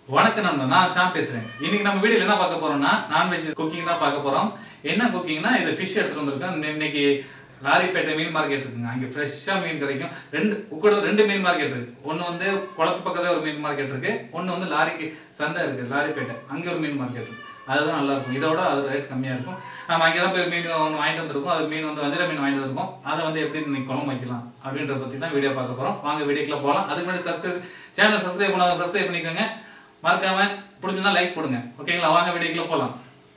வணக்கம் நண்பா நான் ஷாம் பேசுறேன் இன்னைக்கு நம்ம வீடியோல என்ன பார்க்க போறோம்னா நான்வெஜ் குக்கிங் தான் பார்க்க போறோம் என்ன குக்கிங்னா இது ஃபிஷ் எடுத்துட்டு வந்திருக்கோம் இன்ன- இன்னைக்கு லாரிப்பேட்டை மீன் மார்க்கெட் இருக்குங்க அங்கே ஃப்ரெஷ்ஷாக மீன் கிடைக்கும் ரெண்டு கூட ரெண்டு மீன் மார்க்கெட் இருக்கு ஒன்று வந்து குளத்து பக்கத்துல ஒரு மீன் மார்க்கெட் இருக்கு ஒன்று வந்து லாரிக்கு சந்தை இருக்கு லாரிப்பேட்டை அங்கே ஒரு மீன் மார்க்கெட் இருக்கு அதுதான் நல்லா இருக்கும் இதோட அது ரேட் கம்மியாக இருக்கும் நம்ம அங்கே தான் போய் மீன் ஒன்று வாங்கிட்டு வந்திருக்கோம் அது மீன் வந்து வஞ்சர மீன் வாங்கிட்டு வந்திருக்கோம் அதை வந்து எப்படி இன்னைக்கு குழம்பு வைக்கலாம் அப்படின்றத பற்றி தான் வீடியோ பார்க்க போகிறோம் வாங்க வீடியோக்குள்ள போகலாம் அதுக்கு முன்னாடி சப்ஸ்கிரைப் சேனலை சப்ஸ்கிரைப் பண்ணாத சப்ஸ்கிரைப் பண்ணிக்கோங்க மறக்காம பிடிச்சிருந்தா லைக் போடுங்க ஓகேங்களா வாங்க வீடியோக்குள்ள போகலாம்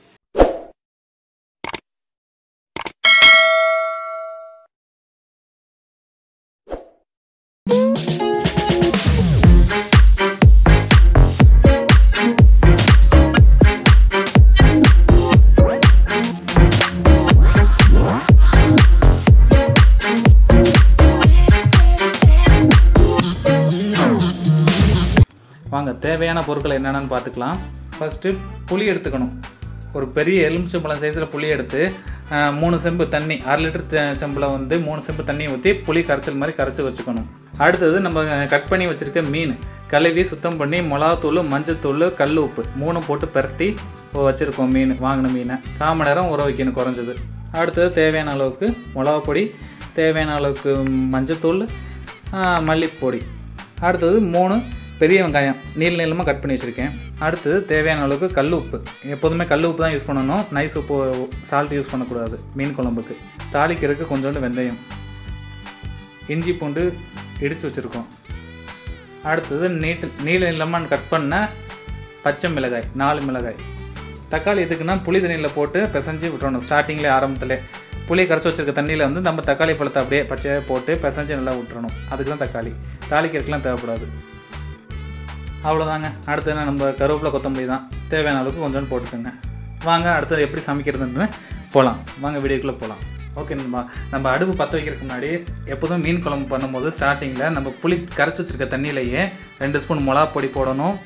வாங்க தேவையான பொருட்கள் என்னென்னு பார்த்துக்கலாம் ஃபஸ்ட்டு புளி எடுத்துக்கணும் ஒரு பெரிய எலுமிச்சம்பழம் சைஸில் புளி எடுத்து ஆஹ், மூணு செம்பு தண்ணி அரை லிட்டர் த- செம்பில் வந்து மூணு செம்பு தண்ணி ஊற்றி புளி கரைச்சல் மாதிரி கரைச்சி வச்சுக்கணும் அடுத்தது நம்ம கட் பண்ணி வச்சுருக்க மீன் கழுவி சுத்தம் பண்ணி மிளகாத்தூள் மஞ்சத்தூள் கல் உப்பு மூணு போட்டு பிரட்டி வச்சுருக்கோம் மீன் வாங்கின மீனை கால் மணி நேரம் ஊற வைக்கணும் குறைஞ்சது அடுத்தது தேவையான அளவுக்கு மிளகா பொடி தேவையான அளவுக்கு மஞ்சத்தூள் ஆஹ், மல்லிப்பொடி அடுத்தது மூணு பெரிய வெங்காயம் நீள நீளமாக கட் பண்ணி வச்சுருக்கேன் அடுத்தது தேவையான அளவுக்கு கல் உப்பு எப்போதுமே கல் உப்பு தான் யூஸ் பண்ணணும் நைஸ் உப்பு சால்ட் யூஸ் பண்ணக்கூடாது மீன் குழம்புக்கு தாளிக்கிறதுக்கு கொஞ்சோண்டு வெந்தயம் இஞ்சி பூண்டு இடித்து வச்சுருக்கோம் அடுத்தது நீட்டு நீள நீளமாக கட் பண்ண பச்சை மிளகாய் நாலு மிளகாய் தக்காளி எதுக்குன்னா புளி தண்ணியில் போட்டு பிசைஞ்சு விட்டுறணும் ஸ்டார்டிங்கில் ஆரம்பத்தில் புளி கரைச்சி வச்சிருக்க தண்ணியில் வந்து நம்ம தக்காளி பழத்தை அப்படியே பச்சையாக போட்டு பிசைஞ்சு நல்லா விட்டுறணும் அதுக்கு தான் தக்காளி தாளிக்கிறதுக்குலாம் தேவைப்படாது அவ்வளோதாங்க அடுத்து என்ன நம்ம கருவேப்பிலை கொத்தமல்லி தான் தேவையான அளவுக்கு கொஞ்சோண்டு போட்டுக்கோங்க வாங்க அடுத்தது எப்படி சமைக்கிறதுன்னு போகலாம் வாங்க வீடியோக்குள்ளே போகலாம் ஓகே நம்ம நம்ம அடுப்பு பற்ற வைக்கிறதுக்கு முன்னாடி எப்போதும் மீன் குழம்பு பண்ணும்போது ஸ்டார்டிங்கில் நம்ம புளி கரைச்சி வச்சிருக்க தண்ணியிலேயே ரெண்டு ஸ்பூன் மிளகா பொடி போடணும்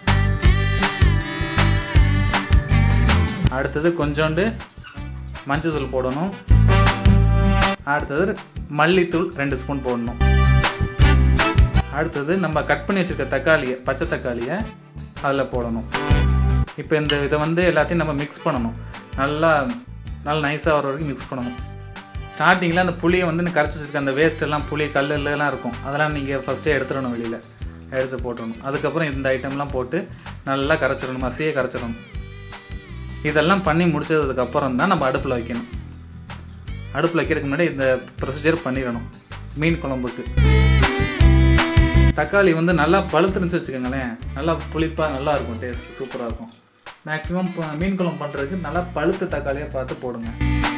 அடுத்தது கொஞ்சோண்டு மஞ்சள் போடணும் அடுத்தது மல்லித்தூள் ரெண்டு ஸ்பூன் போடணும் அடுத்தது நம்ம கட் பண்ணி வச்சிருக்க தக்காளியை பச்சை தக்காளியை அதில் போடணும் இப்போ இந்த இதை வந்து எல்லாத்தையும் நம்ம மிக்ஸ் பண்ணணும் நல்லா நல்லா நைஸாக வர வரைக்கும் மிக்ஸ் பண்ணணும் ஸ்டார்டிங்கில் அந்த புளியை வந்து நான் கரைச்சி வச்சிருக்க அந்த வேஸ்ட் எல்லாம் புளி கல் எல்லாம் இருக்கும் அதெல்லாம் நீங்கள் ஃபஸ்ட்டே எடுத்துடணும் வெளியில் எடுத்து போட்டுடணும் அதுக்கப்புறம் இந்த ஐட்டம்லாம் போட்டு நல்லா கரைச்சிடணும் மசியே கரைச்சிடணும் இதெல்லாம் பண்ணி முடிச்சதுக்கப்புறம் தான் நம்ம அடுப்பில் வைக்கணும் அடுப்பில் வைக்கிறதுக்கு முன்னாடி இந்த ப்ரொசீஜர் பண்ணிடணும் மீன் குழம்புக்கு தக்காளி வந்து நல்லா பழுத்துருந்துச்சு வச்சுக்கோங்களேன் நல்லா புளிப்பாக நல்லா இருக்கும் டேஸ்ட் சூப்பராக இருக்கும் மேக்ஸிமம் மீன் குழம்பு பண்ணுறதுக்கு நல்லா பழுத்த தக்காளியாக பார்த்து போடுங்க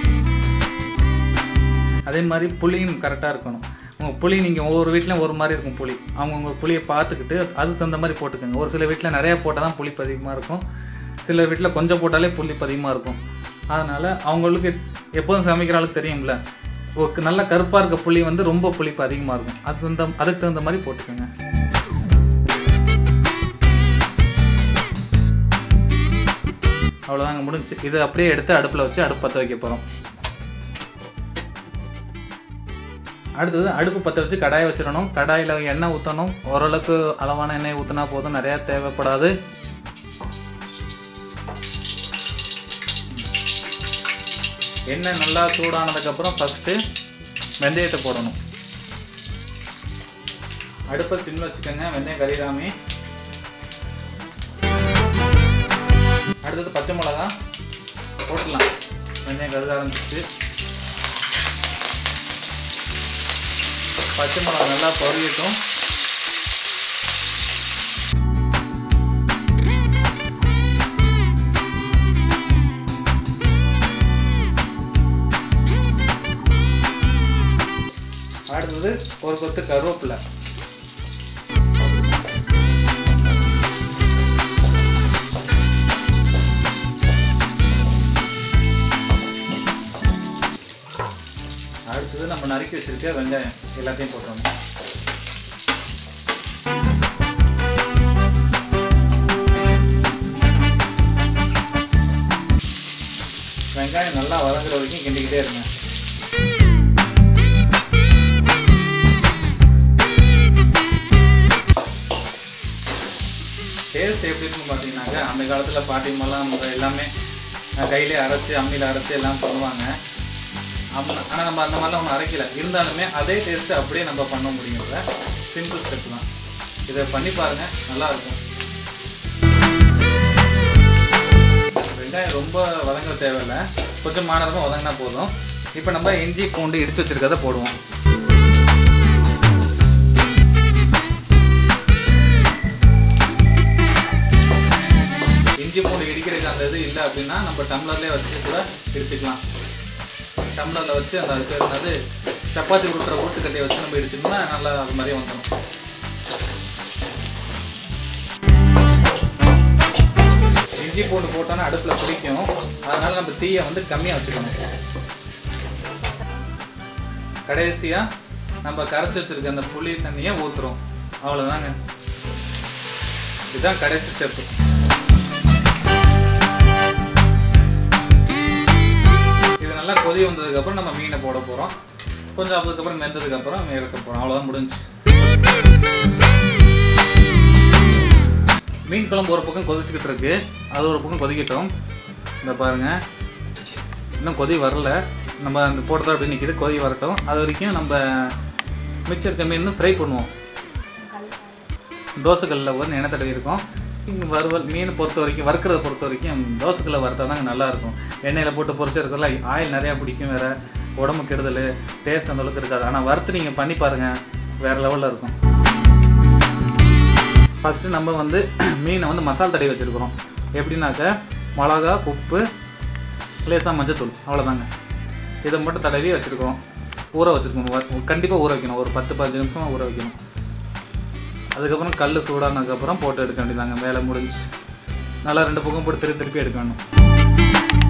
அதே மாதிரி புளியும் கரெக்டாக இருக்கணும் உங்கள் புளி நீங்கள் ஒவ்வொரு வீட்லையும் ஒரு மாதிரி இருக்கும் புளி அவங்கவுங்க புளியை பார்த்துக்கிட்டு அதுக்கு தகுந்த மாதிரி போட்டுக்கோங்க ஒரு சில வீட்டில் நிறையா போட்டால் தான் புளிப்பு அதிகமாக இருக்கும் சில வீட்டில் கொஞ்சம் போட்டாலே புளிப்பு அதிகமாக இருக்கும் அதனால் அவங்களுக்கு எப்போதும் சமைக்கிற ஆளுக்கு தெரியும்ல ஒரு நல்ல கருப்பாக இருக்க புளி வந்து ரொம்ப புளிப்பு அதிகமாக இருக்கும் அது தகுந்த அதுக்கு தகுந்த மாதிரி போட்டுக்கோங்க அவ்வளோதாங்க முடிஞ்சு இது அப்படியே எடுத்து அடுப்பில் வச்சு அடுப்பு பற்ற வைக்க போகிறோம் அடுத்தது அடுப்பு பற்ற வச்சு கடாயை வச்சிடணும் கடாயில் எண்ணெய் ஊற்றணும் ஓரளவுக்கு அளவான எண்ணெய் ஊற்றினா போதும் நிறையா தேவைப்படாது எண்ணெய் நல்லா சூடானதுக்கப்புறம் ஃபஸ்ட்டு வெந்தயத்தை போடணும் அடுப்பை சின்ன வச்சுக்கோங்க வெந்தயம் கறிடாமே அடுத்தது பச்சை மிளகா போட்டுடலாம் வெந்தயம் கருத ஆரம்பிச்சு பச்சை மிளகா நல்லா பொரியட்டும் அடுத்தது ஒரு கொத்து கருவேப்பிலை அடுத்தது நம்ம நறுக்கி வச்சிருக்க வெங்காயம் எல்லாத்தையும் போட்டுருணும் வெங்காயம் நல்லா வதங்குற வரைக்கும் கிண்டிக்கிட்டே இருங்க டேஸ்ட் டேஸ்ட் எப்படி இருக்குன்னு பார்த்தீங்கன்னாக்க அந்த காலத்தில் பாட்டிமாலாம் நம்ம எல்லாமே அஹ், கையிலே அரைச்சி அம்மியில் அரைச்சி எல்லாம் பண்ணுவாங்க ஆனால் நம்ம அந்த மாதிரிலாம் ஒன்றும் அரைக்கல இருந்தாலுமே அதே டேஸ்ட்டு அப்படியே நம்ம பண்ண முடியும்ல சிம்பிள் ஸ்டெப் தான் இதை பண்ணி பாருங்கள் நல்லாயிருக்கும் வெங்காயம் ரொம்ப வதங்க தேவையில்லை கொஞ்சம் மானரமாக வதங்கினா போதும் இப்போ நம்ம இஞ்சி பூண்டு இடித்து வச்சிருக்கறத போடுவோம் இஞ்சி பூண்டு இடிக்கிறதுக்கு அந்த இது இல்லை அப்படின்னா நம்ம டம்ளர்லேயே வச்சு கூட இடிச்சுக்கலாம் டம்ளரில் வச்சு அந்த அதுக்கு என்னது சப்பாத்தி உருட்டுற ஊட்டுக்கட்டையை வச்சு நம்ம இடிச்சோம்னா நல்லா அது மாதிரி வந்துடும் இஞ்சி பூண்டு போட்டோன்னா அடுப்பில் பிடிக்கும் அதனால நம்ம தீயை வந்து கம்மியாக வச்சுக்கணும் கடைசியாக நம்ம கரைச்சி வச்சிருக்க அந்த புளி தண்ணியை ஊற்றுறோம் அவ்வளோதாங்க இதுதான் கடைசி ஸ்டெப்பு இது நல்லா கொதி வந்ததுக்கப்புறம் நம்ம மீனை போட போகிறோம் கொஞ்சம் அதுக்கப்புறம் வெந்ததுக்கப்புறம் இறக்க போகிறோம் அவ்வளோதான் முடிஞ்சு மீன் குழம்பு ஒரு பக்கம் கொதிச்சுக்கிட்டு இருக்கு அது ஒரு பக்கம் கொதிக்கட்டும் இந்த பாருங்க இன்னும் கொதி வரல நம்ம அந்த போட்டதா அப்படி நிற்கிது கொதி வரட்டும் அது வரைக்கும் நம்ம மிச்சம் இருக்க மீன் ஃப்ரை பண்ணுவோம் தோசைக்கல்லில் வந்து எண்ணெய் தடவி இருக்கும் இங்கே வறுவல் மீன் பொறுத்த வரைக்கும் வறுக்கிறத பொறுத்த வரைக்கும் தோசைக்கல்ல வறுத்தா தாங்க நல்லாயிருக்கும் எண்ணெயில் போட்டு பொரிச்சு இருக்கிறதுல ஆயில் நிறையா பிடிக்கும் வேறு உடம்பு கெடுதல் டேஸ்ட் அந்த அளவுக்கு இருக்காது ஆனால் வறுத்து நீங்கள் பண்ணி பாருங்கள் வேறு லெவலில் இருக்கும் ஃபஸ்ட்டு நம்ம வந்து மீனை வந்து மசால் தடவி வச்சுருக்குறோம் எப்படின்னாக்க மிளகா உப்பு லேசாக மஞ்சத்தூள் அவ்வளோதாங்க இதை மட்டும் தடவி வச்சுருக்கோம் ஊற வச்சுருக்கணும் கண்டிப்பாக ஊற வைக்கணும் ஒரு பத்து பதினஞ்சு நிமிஷம் ஊற வைக்கணும் அதுக்கப்புறம் கல் சூடானதுக்கப்புறம் போட்டு எடுக்க வேண்டியதாங்க வேலை முடிஞ்சு நல்லா ரெண்டு பக்கம் போட்டு திருப்பி திருப்பி எடுக்க வேணும்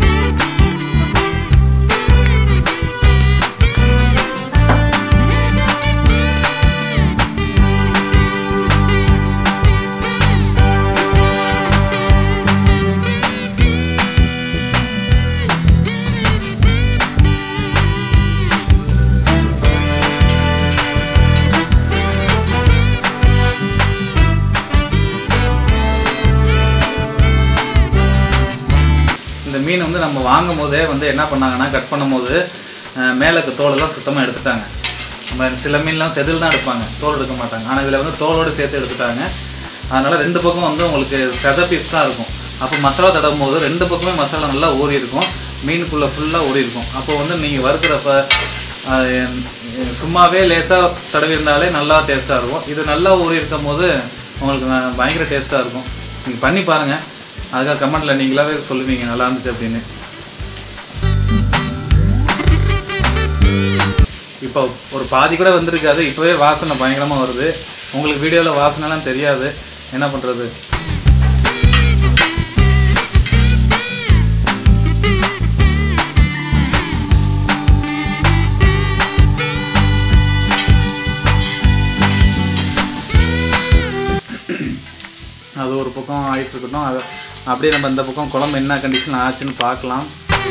இந்த மீன் வந்து நம்ம வாங்கும் போதே வந்து என்ன பண்ணாங்கன்னா கட் பண்ணும்போது அஹ், மேலே இருக்க தோலெல்லாம் சுத்தமாக எடுத்துட்டாங்க நம்ம சில மீன்லாம் செதில் தான் எடுப்பாங்க தோல் எடுக்க மாட்டாங்க ஆனால் இதில் வந்து தோலோடு சேர்த்து எடுத்துட்டாங்க அதனால் ரெண்டு பக்கம் வந்து உங்களுக்கு செத பீஸ் தான் இருக்கும் அப்போ மசாலா தடவும் போது ரெண்டு பக்கமே மசாலா நல்லா ஊறி இருக்கும் மீனுக்குள்ளே ஃபுல்லாக ஊறி இருக்கும் அப்போ வந்து நீங்கள் வறுக்கிறப்ப அஹ், சும்மாவே லேசாக தடவி இருந்தாலே நல்லா டேஸ்ட்டாக இருக்கும் இது நல்லா ஊறி இருக்கும் போது உங்களுக்கு ந- பயங்கர டேஸ்ட்டாக இருக்கும் நீங்கள் பண்ணி பாருங்கள் அதுக்காக கமெண்ட்டில் நீங்களாவே சொல்லுவீங்க நல்லா இருந்துச்சு அப்படின்னு இப்போ ஒரு பாதி கூட வந்திருக்காது இப்போவே வாசனை பயங்கரமாக வருது உங்களுக்கு வீடியோவில் வாசனைலாம் தெரியாது என்ன பண்ணுறது அது ஒரு பக்கம் ஆயிட்டு இருக்கட்டும் அது அப்படியே நம்ம இந்த பக்கம் குழம்பு என்ன கண்டிஷன் ஆச்சுன்னு பார்க்கலாம்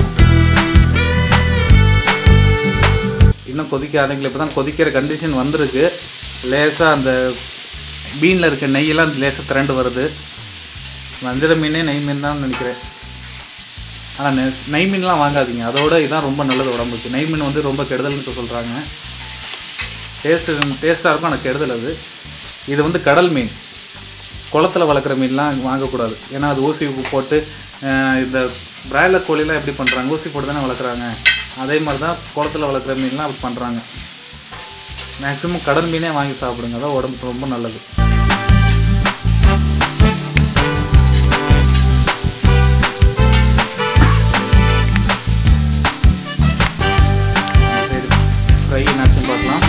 இன்னும் கொதிக்க ஆரம்பிக்கல இப்போ தான் கொதிக்கிற கண்டிஷன் வந்திருக்கு லேசாக அந்த மீனில் இருக்க நெய்யெல்லாம் லேசாக திரண்டு வருது வஞ்சிர மீனே நெய் மீன் தான் நினைக்கிறேன் ஆனால் நெ நெய் மீன்லாம் வாங்காதீங்க அதோட இதுதான் ரொம்ப நல்லது உடம்புக்கு நெய் மீன் வந்து ரொம்ப கெடுதல்னு சொல்கிறாங்க டேஸ்ட்டு டேஸ்ட்டாக இருக்கும் ஆனால் கெடுதல் அது இது வந்து கடல் மீன் குளத்துல வளர்க்குற மீன்லாம் வாங்கக்கூடாது ஏன்னா அது ஊசி போட்டு அஹ், இந்த பிராய்லர் கோழிலாம் எப்படி பண்ணுறாங்க ஊசி போட்டு தானே வளர்க்குறாங்க அதே மாதிரி தான் குளத்துல வளர்க்குற மீன்லாம் அப்படி பண்ணுறாங்க மேக்ஸிமம் கடல் மீனே வாங்கி சாப்பிடுங்க அதான் உடம்புக்கு ரொம்ப நல்லது சரி ஃப்ரை என்னாச்சுன்னு பார்க்கலாம்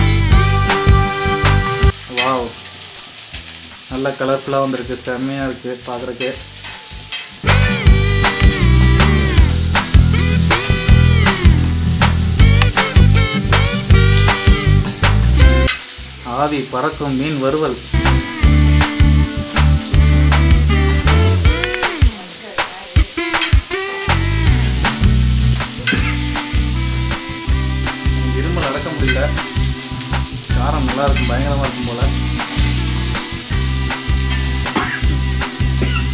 வாவ் நல்ல கலர்ஃபுல்லாக வந்திருக்கு செம்மையாக இருக்குது பார்க்குறக்கே ஆதி பறக்கும் மீன் வறுவல் இருமல் அடக்க முடியல காரம் நல்லா இருக்கும் பயங்கரமாக இருக்கும் போல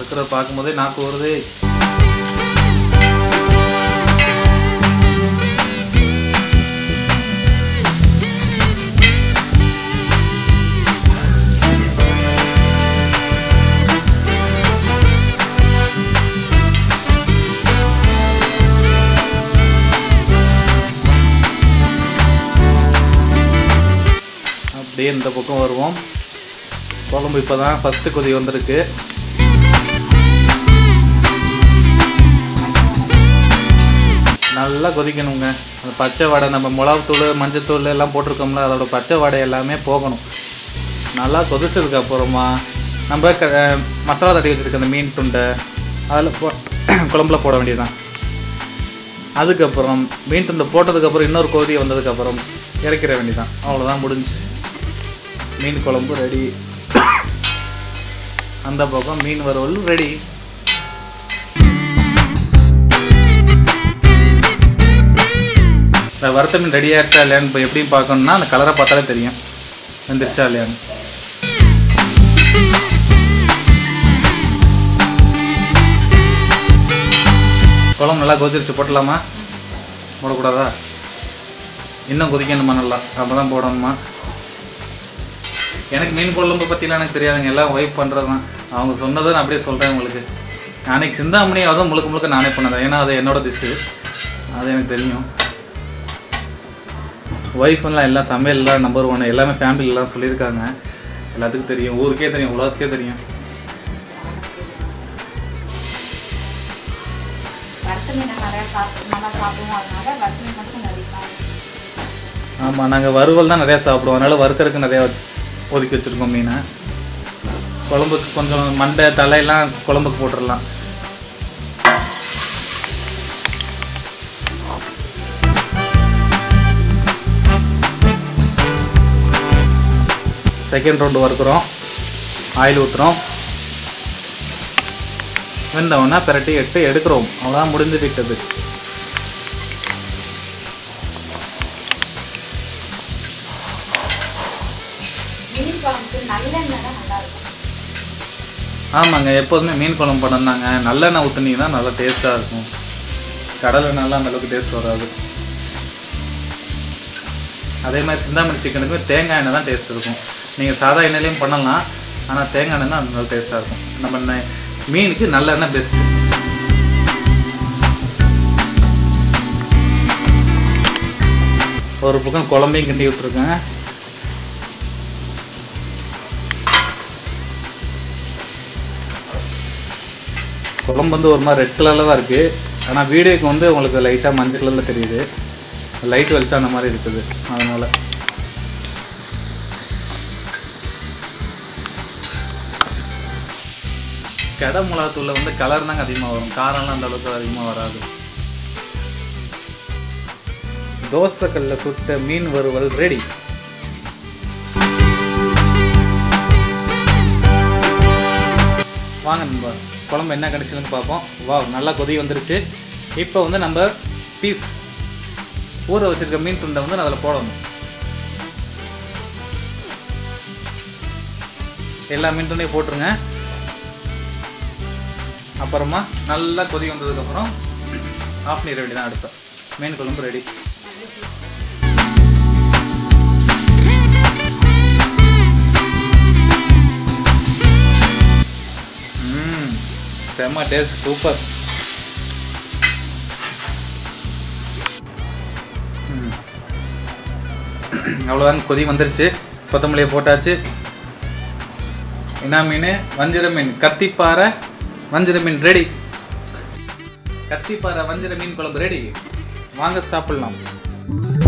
இருக்கிறத பார்க்கும்போதே நாக்கு வருது அப்படியே இந்த பக்கம் வருவோம் குழம்பு இப்போ தான் ஃபஸ்ட்டு கொதி வந்திருக்கு நல்லா கொதிக்கணுங்க அந்த பச்சை வடை நம்ம மிளகுத்தூள் மஞ்சத்தூள் எல்லாம் போட்டிருக்கோம்ல அதோட பச்சை வடை எல்லாமே போகணும் நல்லா கொதிச்சதுக்கு அப்புறமா நம்ம க மசாலா தட்டி வச்சுருக்க அந்த மீன் துண்டை அதில் போ குழம்புல போட வேண்டியதுதான் அதுக்கப்புறம் மீன் துண்டை போட்டதுக்கப்புறம் இன்னொரு கொதி வந்ததுக்கப்புறம் இறக்கிற வேண்டியதான் அவ்வளோதான் முடிஞ்சு மீன் குழம்பு ரெடி அந்த பக்கம் மீன் வறுவல் ரெடி இந்த வறுத்த மீன் ரெடி ஆயிடுச்சா இல்லையான்னு இப்போ எப்படியும் பார்க்கணும்னா அந்த கலரை பார்த்தாலே தெரியும் வெந்துருச்சா இல்லையான்னு குழம்பு நல்லா கொதிச்சிருச்சு போட்டலாமா போடக்கூடாதா இன்னும் கொதிக்கணுமா நல்லா அப்போ தான் போடணுமா எனக்கு மீன் குழம்பு பற்றிலாம் எனக்கு தெரியாதுங்க எல்லாம் ஒய்ஃப் பண்ணுறது தான் அவங்க சொன்னதை நான் அப்படியே சொல்கிறேன் உங்களுக்கு அன்னைக்கு சிந்தாமணி அதுவும் முழுக்க முழுக்க நானே பண்ணதேன் ஏன்னா அது என்னோட டிஷ்ஷு அது எனக்கு தெரியும் ஒய்ஃப்லாம் எல்லாம் சமையல்லாம் நம்பர் ஒன் எல்லாமே ஃபேமிலிலாம் சொல்லியிருக்காங்க எல்லாத்துக்கும் தெரியும் ஊருக்கே தெரியும் உலகத்துக்கே தெரியும் வறுத்த மீன் நிறையா சாப்பிட்டு நல்லா சாப்பிடுவோம் அதனால வறுத்த மீன் மட்டும் நிறைய ஆமாம் நாங்கள் வறுவல் தான் நிறையா சாப்பிடுவோம் அதனால் வறுக்கறதுக்கு நிறையா ஒதுக்கி வச்சுருக்கோம் மீனை குழம்புக்கு கொஞ்சம் மண்டை தலையெல்லாம் குழம்புக்கு போட்டுடலாம் செகண்ட் ரவுண்டு வறுக்கிறோம் ஆயில் ஊற்றுறோம் வெந்தவொடனே பிரட்டி எடுத்து எடுக்கிறோம் அவ்வளோதான் முடிஞ்சு விட்டது மீன் குழம்புக்கு நல்லெண்ணெய் தான் நல்லா இருக்கும் ஆமாங்க எப்போதுமே மீன் குழம்பு பண்ணாங்க நல்லெண்ணெய் ஊற்றுனீங்கன்னா நல்லா டேஸ்ட்டாக இருக்கும் கடலை நல்லா அந்த அளவுக்கு டேஸ்ட் வராது அதே மாதிரி சிந்தாமணி சிக்கனுக்கு தேங்காய் எண்ணெய் தான் டேஸ்ட் இருக்கும் நீங்கள் சாதா எண்ணெயிலையும் பண்ணலாம் ஆனால் தேங்காய் எண்ணெய் தான் நல்லா டேஸ்ட்டாக இருக்கும் நம்ம நெ- மீனுக்கு நல்லெண்ணெய் பெஸ்ட்டு ஒரு பக்கம் குழம்பையும் கிண்டி விட்டுருக்கேன் குழம்பு வந்து ஒரு மாதிரி ரெட் கலரில் தான் இருக்குது ஆனால் வீடியோக்கு வந்து உங்களுக்கு லைட்டாக மஞ்சள் கலரில் தெரியுது லைட் வெளிச்சம் அந்த மாதிரி இருக்குது அதனால் கடை மிளகாத்தூளில் வந்து கலர் தாங்க அதிகமாக வரும் காரம்லாம் அந்த அளவுக்கு அதிகமாக வராது தோசைக்கல்ல சுட்ட மீன் வறுவல் ரெடி வாங்க நம்ம குழம்பு என்ன கண்டிஷனுக்கு பார்ப்போம் வா நல்லா கொதி வந்துருச்சு இப்போ வந்து நம்ம பீஸ் ஊற வச்சிருக்க மீன் துண்டை வந்து அதில் போடணும் எல்லா மீன் துண்டையும் போட்டுருங்க அப்புறமா நல்லா கொதி வந்ததுக்கப்புறம் ஆஃப் பண்ணிட வேண்டியதான் அடுப்பை மீன் குழம்பு ரெடி ம் செம்ம டேஸ்ட் சூப்பர் ம். அவ்வளோதான் கொதி வந்துருச்சு கொத்தமல்லியை போட்டாச்சு என்ன மீன் வஞ்சிர மீன் கத்திப்பாறை வஞ்சிர மீன் ரெடி கத்திப்பாறை வஞ்சிர மீன் குழம்பு ரெடி வாங்க சாப்பிடலாம்